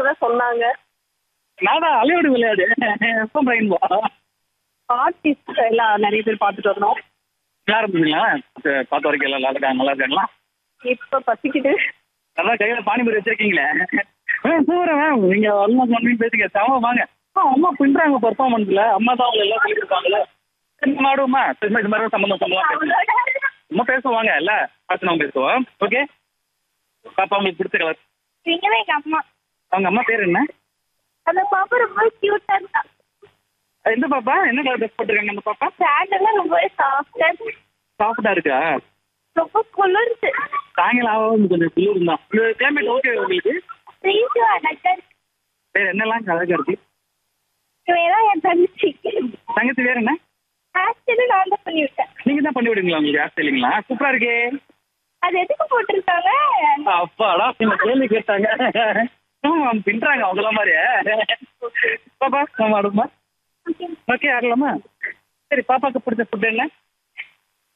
தான் சொன்னாங்க நாடா அலையோடு விளையாடு எப்போ ரெயின்போ ஆர்டிஸ்ட் எல்லாம் நிறைய பேர் பார்த்துட்டு வந்தோம் நல்லா இருந்ததுங்களா சரி, பார்த்த வரைக்கும் எல்லாம் நல்லா இருக்காங்க நல்லா இருக்காங்களா இப்ப பசிக்குது நல்லா கையில பானிபூரி வச்சிருக்கீங்களே சூப்பரா நீங்க ஆல்மோஸ்ட் ஒன் வீக் பேசுங்க சாம வாங்க ஆ, அம்மா பின்றாங்க பெர்ஃபார்மன்ஸ்ல அம்மா தான் அவங்க எல்லாம் சொல்லி கொடுப்பாங்கல்ல சரி, நம்ம ஆடுவோமா சரி, இது மாதிரி சம்பந்தம் சம்பளம் பேசுவோம் அம்மா பேசுவாங்க இல்ல பார்த்து நம்ம பேசுவோம் ஓகே பாப்பா உங்களுக்கு பிடிச்ச கலர் நீங்களே எங்க அம்மா அவங்க அம்மா பேர் என்ன அந்த பாப்பா ரொம்ப கியூட்டா இருந்தா எந்த பாப்பா என்ன கலர் ட்ரெஸ் போட்டிருக்காங்க அந்த பாப்பா சேண்டெல்லாம் ரொம்ப சாஃப்டா சாஃப்டா இருக்கா ரொம்ப குளிர்ந்து சாயங்காலம் ஆகும் கொஞ்சம் குளிர் தான் இந்த கிளைமேட் ஓகே உங்களுக்கு ரீசு அழகா இருக்கு வேற என்னெல்லாம் அழகா இருக்கு இவன் என் தங்கச்சி தங்கச்சி வேற என்ன ஆக்சுவலி நான் தான் பண்ணி விட்டேன் நீங்க தான் பண்ணி விடுங்களா உங்களுக்கு ஹேர் ஸ்டைலிங்களா சூப்பரா இருக்கே அது எதுக்கு போட்டிருக்காங்க அப்பாடா இந்த கேள்வி கேட்டாங்க ஆமா, பின்றாங்க அவங்கள மாதிரி பாப்பா நம்ம ஆடுமா ஓகே ஆடலாமா சரி பாப்பாக்கு பிடிச்ச ஃபுட் என்ன